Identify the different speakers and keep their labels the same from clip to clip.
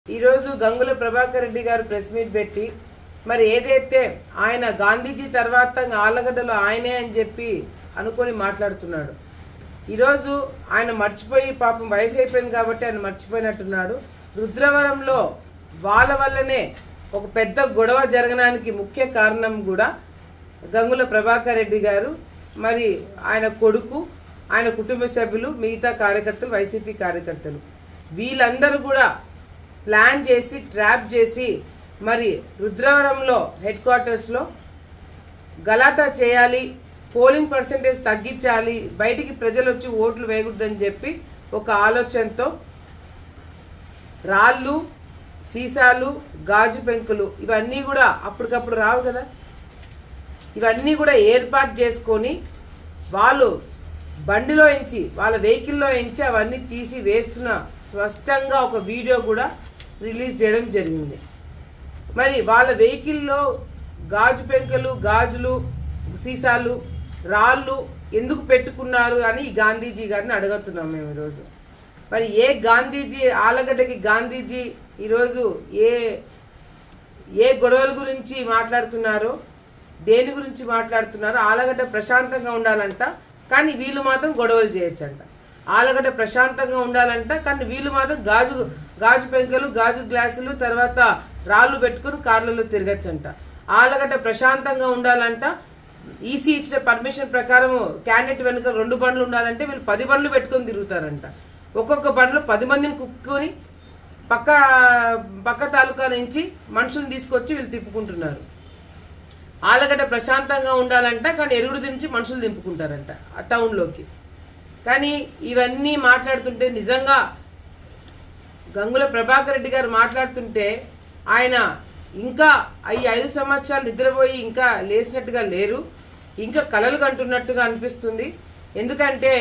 Speaker 1: ఈరోజు గంగుల ప్రభాకర్ రెడ్డి గారు press meet పెట్టి మరి ఏదైతే ఆయన గాంధీజీ తర్వాత ఆలగడ్డలో ఆయనే అని చెప్పి అనుకొని మాట్లాడుతున్నాడు ఈరోజు ఆయన మర్చిపోయి పాపం వయసు అయిపోయింది కాబట్టి ఆయన మర్చిపోయినట్టున్నాడు రుద్రవరంలో వాళ్ళ వల్లనే ఒక పెద్ద గొడవ జరగడానికి ముఖ్య కారణం కూడా గంగుల ప్రభాకర్ రెడ్డి గారు మరి ఆయన కొడుకు ఆయన కుటుంబ సభ్యులు మిగతా కార్యకర్తలు వైసీపీ కార్యకర్తలు వీళ్ళందరూ కూడా ప్లాన్ చేసి ట్రాప్ చేసి మరి రుద్రవరంలో హెడ్ క్వార్టర్స్లో గలాటా చేయాలి పోలింగ్ పర్సంటేజ్ తగ్గించాలి బయటికి ప్రజలు వచ్చి ఓట్లు వేయకూడదని చెప్పి ఒక ఆలోచనతో రాళ్ళు సీసాలు గాజు పెంకులు ఇవన్నీ కూడా అప్పటికప్పుడు రావు కదా ఇవన్నీ కూడా ఏర్పాటు చేసుకొని వాళ్ళు బండిలో ఎంచి వాళ్ళ వెహికల్లో ఎంచి అవన్నీ తీసి వేస్తున్న స్పష్టంగా ఒక వీడియో కూడా రిలీజ్ చేయడం జరిగింది మరి వాళ్ళ వెహికల్లో గాజు పెంకలు గాజులు సీసాలు రాళ్ళు ఎందుకు పెట్టుకున్నారు అని ఈ గాంధీజీ గారిని అడుగుతున్నాం మేము ఈరోజు మరి ఏ గాంధీజీ ఆలగడ్డకి గాంధీజీ ఈరోజు ఏ ఏ గొడవల గురించి మాట్లాడుతున్నారో దేని గురించి మాట్లాడుతున్నారో ఆలగడ్డ ప్రశాంతంగా ఉండాలంట కానీ వీళ్ళు మాత్రం గొడవలు చేయొచ్చంట ఆలగడ్డ ప్రశాంతంగా ఉండాలంట కానీ వీళ్ళు మాత్రం గాజు గాజు పెంకలు గాజు గ్లాసులు తర్వాత రాళ్ళు పెట్టుకుని కార్లలో తిరగచ్చంట ఆలగడ్డ ప్రశాంతంగా ఉండాలంట ఈసీ ఇచ్చిన పర్మిషన్ ప్రకారం క్యాండిడేట్ వెనుక రెండు బండ్లు ఉండాలంటే వీళ్ళు పది బండ్లు పెట్టుకొని తిరుగుతారంట ఒక్కొక్క బండ్లో పది మందిని కుక్కుని పక్క పక్క తాలూకా నుంచి మనుషుల్ని తీసుకొచ్చి వీళ్ళు తిప్పుకుంటున్నారు ఆలగడ్డ ప్రశాంతంగా ఉండాలంట కానీ ఎరుగుడు దించి మనుషులు దింపుకుంటారంట ఆ టౌన్లోకి కానీ ఇవన్నీ మాట్లాడుతుంటే నిజంగా గంగుల ప్రభాకర్ రెడ్డి గారు మాట్లాడుతుంటే ఆయన ఇంకా ఈ ఐదు సంవత్సరాలు నిద్రపోయి ఇంకా లేచినట్టుగా లేరు ఇంకా కలలు కంటున్నట్టుగా అనిపిస్తుంది ఎందుకంటే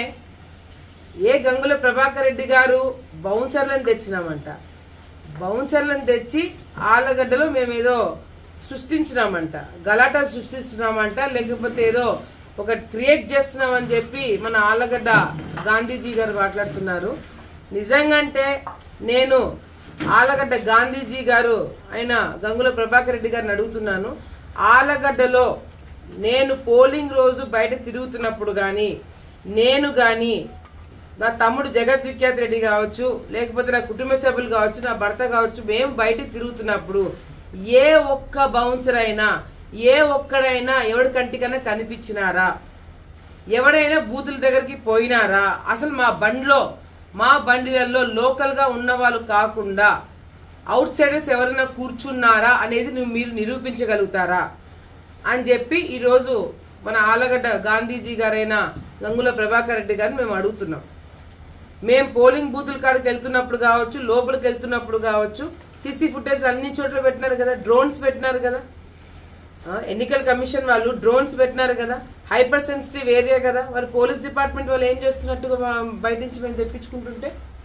Speaker 1: ఏ గంగుల ప్రభాకర్ రెడ్డి గారు బౌన్సర్లను తెచ్చినామంట బౌన్సర్లను తెచ్చి ఆలగడ్డలో మేమేదో సృష్టించినామంట గలాటా సృష్టిస్తున్నామంట లేకపోతే ఏదో ఒక క్రియేట్ చేస్తున్నామని చెప్పి మన ఆలగడ్డ గాంధీజీ గారు మాట్లాడుతున్నారు నిజంగంటే నేను ఆలగడ్డ గాంధీజీ గారు అయిన గంగుల ప్రభాకర్ రెడ్డి గారిని అడుగుతున్నాను ఆలగడ్డలో నేను పోలింగ్ రోజు బయట తిరుగుతున్నప్పుడు కానీ నేను కానీ నా తమ్ముడు జగత్ విఖ్యాత్ రెడ్డి కావచ్చు లేకపోతే నా కుటుంబ సభ్యులు కావచ్చు నా భర్త కావచ్చు మేము బయటికి తిరుగుతున్నప్పుడు ఏ ఒక్క బౌన్సర్ అయినా ఏ ఒక్కడైనా ఎవడి కంటికన్నా కనిపించినారా ఎవడైనా బూతుల దగ్గరికి పోయినారా అసలు మా బండిలో మా బండిలలో లోకల్ గా ఉన్న వాళ్ళు కాకుండా అవుట్ సైడర్స్ ఎవరైనా కూర్చున్నారా అనేది నువ్వు మీరు నిరూపించగలుగుతారా అని చెప్పి ఈరోజు మన ఆలగడ్డ గాంధీజీ గారైన గంగుల ప్రభాకర్ రెడ్డి గారిని మేము అడుగుతున్నాం మేము పోలింగ్ బూతుల కాడికి వెళ్తున్నప్పుడు కావచ్చు లోపలికి వెళ్తున్నప్పుడు కావచ్చు సీసీ ఫుటేజ్ అన్ని చోట్ల పెట్టినారు కదా డ్రోన్స్ పెట్టినారు కదా ఆ, ఎన్నికల కమిషన్ వాళ్ళు డ్రోన్స్ పెట్టినారు కదా హైపర్ సెన్సిటివ్ ఏరియా కదా మరి పోలీస్ డిపార్ట్మెంట్ వాళ్ళు ఏం చేస్తున్నట్టుగా మా- బయట నుంచి మేము తెప్పించుకుంటుంటే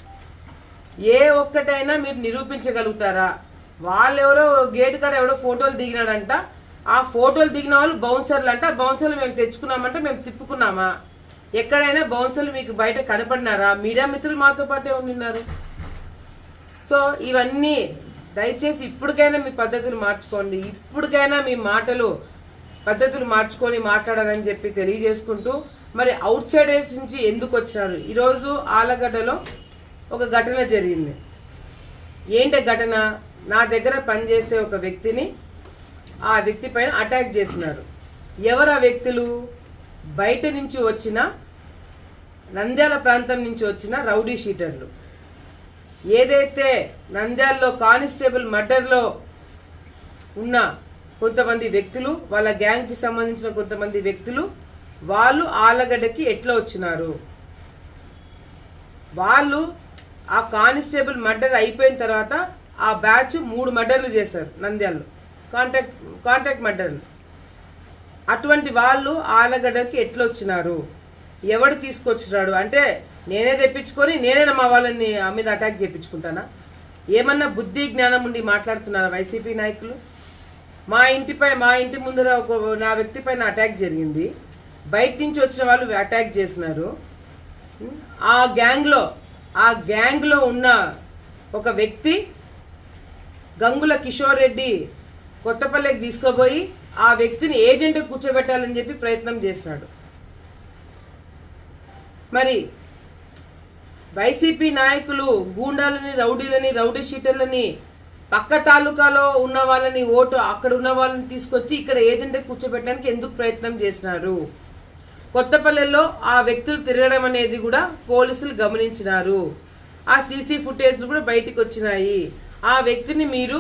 Speaker 1: ఏ ఒక్కటైనా మీరు నిరూపించగలుగుతారా వాళ్ళెవరో గేట్ కాడ ఎవడో ఫోటోలు దిగినాడంట ఆ ఫోటోలు దిగిన వాళ్ళు బౌన్సర్లు అంట ఆ బౌన్సర్లు మేము తెచ్చుకున్నామంటే మేము తిప్పుకున్నామా ఎక్కడైనా బౌన్సర్లు మీకు బయట కనపడినారా మీడియా మిత్రులు మాతో పాటే ఉండిన్నారు సో ఇవన్నీ దయచేసి ఇప్పటికైనా మీ పద్ధతులు మార్చుకోండి ఇప్పటికైనా మీ మాటలు పద్ధతులు మార్చుకొని మాట్లాడాలని చెప్పి తెలియజేసుకుంటూ మరి అవుట్ సైడర్స్ నుంచి ఎందుకు వచ్చినారు ఈరోజు ఆలగడ్డలో ఒక ఘటన జరిగింది ఏంటి ఘటన నా దగ్గర పనిచేసే ఒక వ్యక్తిని ఆ వ్యక్తి పైన అటాక్ చేసినారు ఎవరు ఆ వ్యక్తులు బయట నుంచి వచ్చిన నంద్యాల ప్రాంతం నుంచి వచ్చిన రౌడీ షీటర్లు ఏదైతే నంద్యాలలో కానిస్టేబుల్ మర్డర్లో ఉన్న కొంతమంది వ్యక్తులు వాళ్ళ గ్యాంగ్కి సంబంధించిన కొంతమంది వ్యక్తులు వాళ్ళు ఆలగడ్డకి ఎట్లా వచ్చినారు వాళ్ళు ఆ కానిస్టేబుల్ మర్డర్ అయిపోయిన తర్వాత ఆ బ్యాచ్ మూడు మర్డర్లు చేశారు నంద్యాలలో కాంటాక్ట్ కాంటాక్ట్ మర్డర్లు అటువంటి వాళ్ళు ఆలగడ్డకి ఎట్లా వచ్చినారు ఎవడు తీసుకొచ్చినాడు అంటే నేనే తెప్పించుకొని నేనే మా వాళ్ళని ఆ మీద అటాక్ చేయించుకుంటానా ఏమన్నా బుద్ధి జ్ఞానం ఉండి మాట్లాడుతున్నారా వైసీపీ నాయకులు మా ఇంటిపై మా ఇంటి ముందర ఒక నా వ్యక్తి పైన అటాక్ జరిగింది బయట నుంచి వచ్చిన వాళ్ళు అటాక్ చేసినారు ఆ గ్యాంగ్లో ఆ గ్యాంగ్లో ఉన్న ఒక వ్యక్తి గంగుల కిషోర్ రెడ్డి కొత్తపల్లికి తీసుకుపోయి ఆ వ్యక్తిని ఏజెంట్ కూర్చోబెట్టాలని చెప్పి ప్రయత్నం చేసినాడు మరి వైసీపీ నాయకులు గూండాలని రౌడీలని రౌడీ షీటర్లని పక్క తాలూకాలో ఉన్న వాళ్ళని ఓటు అక్కడ ఉన్న వాళ్ళని తీసుకొచ్చి ఇక్కడ ఏజెంట్ కూర్చోబెట్టడానికి ఎందుకు ప్రయత్నం చేసినారు కొత్తపల్లెలో ఆ వ్యక్తులు తిరగడం అనేది కూడా పోలీసులు గమనించినారు ఆ సీసీ ఫుటేజ్ కూడా బయటికి వచ్చినాయి ఆ వ్యక్తిని మీరు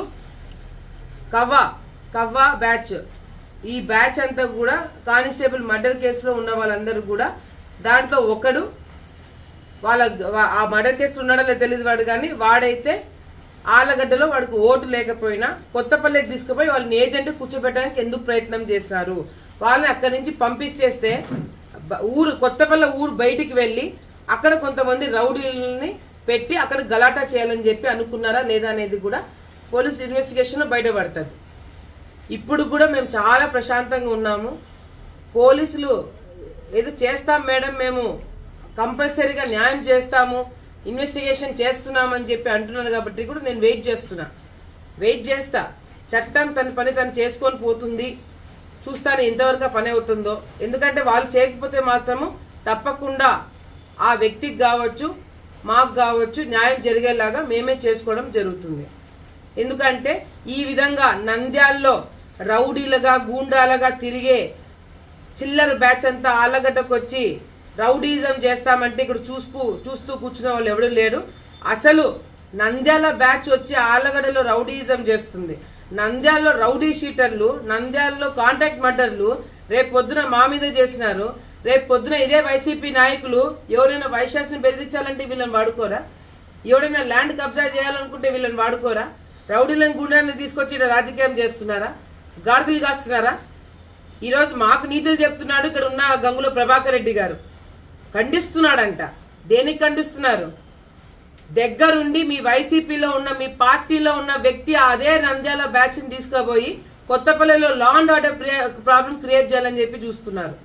Speaker 1: కవ్వ కవ్వ బ్యాచ్ ఈ బ్యాచ్ అంతా కూడా కానిస్టేబుల్ మర్డర్ కేసులో ఉన్న వాళ్ళందరూ కూడా దాంట్లో ఒకడు వాళ్ళ వా- ఆ మర్డర్ కేసులో ఉన్నాడో లేదో తెలియదు వాడు కానీ వాడైతే ఆలగడ్డలో వాడికి ఓటు లేకపోయినా కొత్తపల్లికి తీసుకుపోయి వాళ్ళని ఏజెంట్ కూర్చోబెట్టడానికి ఎందుకు ప్రయత్నం చేసినారు వాళ్ళని అక్కడి నుంచి పంపించేస్తే బ- ఊరు కొత్తపల్లి ఊరు బయటికి వెళ్ళి అక్కడ కొంతమంది రౌడీలని పెట్టి అక్కడ గలాటా చేయాలని చెప్పి అనుకున్నారా లేదా అనేది కూడా పోలీస్ ఇన్వెస్టిగేషన్ బయటపడుతుంది ఇప్పుడు కూడా మేము చాలా ప్రశాంతంగా ఉన్నాము పోలీసులు ఏదో చేస్తాం మేడం మేము కంపల్సరీగా న్యాయం చేస్తాము ఇన్వెస్టిగేషన్ చేస్తున్నామని చెప్పి అంటున్నారు కాబట్టి కూడా నేను వెయిట్ చేస్తున్నా వెయిట్ చేస్తా చట్టం తన పని తను చేసుకొని పోతుంది చూస్తాను ఎంతవరకు ఆ పని అవుతుందో ఎందుకంటే వాళ్ళు చేయకపోతే మాత్రము తప్పకుండా ఆ వ్యక్తికి కావచ్చు మాకు కావచ్చు న్యాయం జరిగేలాగా మేమే చేసుకోవడం జరుగుతుంది ఎందుకంటే ఈ విధంగా నంద్యాల్లో రౌడీలుగా గూండాలుగా తిరిగే చిల్లర బ్యాచ్ అంతా ఆలగడ్డకు వచ్చి రౌడీజం చేస్తామంటే ఇక్కడ చూసుకు చూస్తూ కూర్చున్న వాళ్ళు ఎవడు లేడు అసలు నంద్యాల బ్యాచ్ వచ్చి ఆలగడ్డలో రౌడీజం చేస్తుంది నంద్యాలలో రౌడీ షీటర్లు నంద్యాలలో కాంట్రాక్ట్ మర్డర్లు రేపు పొద్దున మా మీద చేసినారు రేపు పొద్దున ఇదే వైసీపీ నాయకులు ఎవరైనా వైశాస్ని బెదిరించాలంటే వీళ్ళని వాడుకోరా ఎవడైనా ల్యాండ్ కబ్జా చేయాలనుకుంటే వీళ్ళని వాడుకోరా రౌడీలను గుండాలను తీసుకొచ్చి ఈడ రాజకీయం చేస్తున్నారా గాడిదలు కాస్తున్నారా ఈరోజు మాకు నీతులు చెప్తున్నాడు ఇక్కడ ఉన్న గంగుల ప్రభాకర్ రెడ్డి గారు ఖండిస్తున్నాడంట దేనికి ఖండిస్తున్నారు దగ్గరుండి మీ వైసీపీలో ఉన్న మీ పార్టీలో ఉన్న వ్యక్తి అదే నంద్యాల బ్యాచ్ని తీసుకుపోయి కొత్తపల్లిలో law and order problem create చేయాలని చెప్పి చూస్తున్నారు